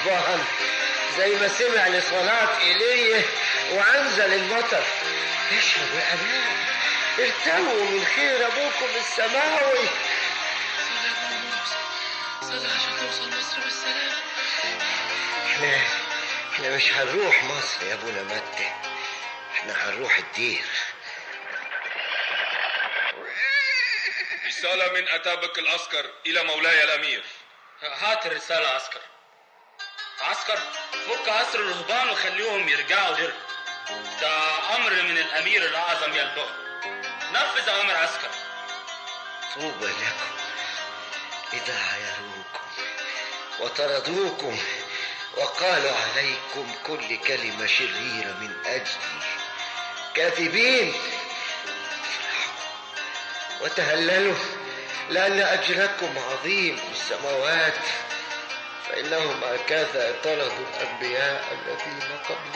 رهبان زي ما سمع لصلاة إيليا وأنزل المطر اشربوا يا أبناء ارتووا من خير أبوكم السماوي صلي عشان توصل مصر بالسلام احنا احنا مش هنروح مصر يا ابونا متى احنا هنروح الدير رسالة من أتابك العسكر إلى مولاي الأمير هات الرسالة عسكر عسكر فك أسر الرهبان وخليهم يرجعوا در ده أمر من الأمير الأعظم يلبغ نفذ أوامر عسكر طوبى لكم إذا عايروكم وطردوكم وقالوا عليكم كل كلمة شريرة من أجلي كاذبين افرحوا وتهللوا لأن أجركم عظيم في السماوات فإنهم هكذا طردوا الأنبياء الذين قبل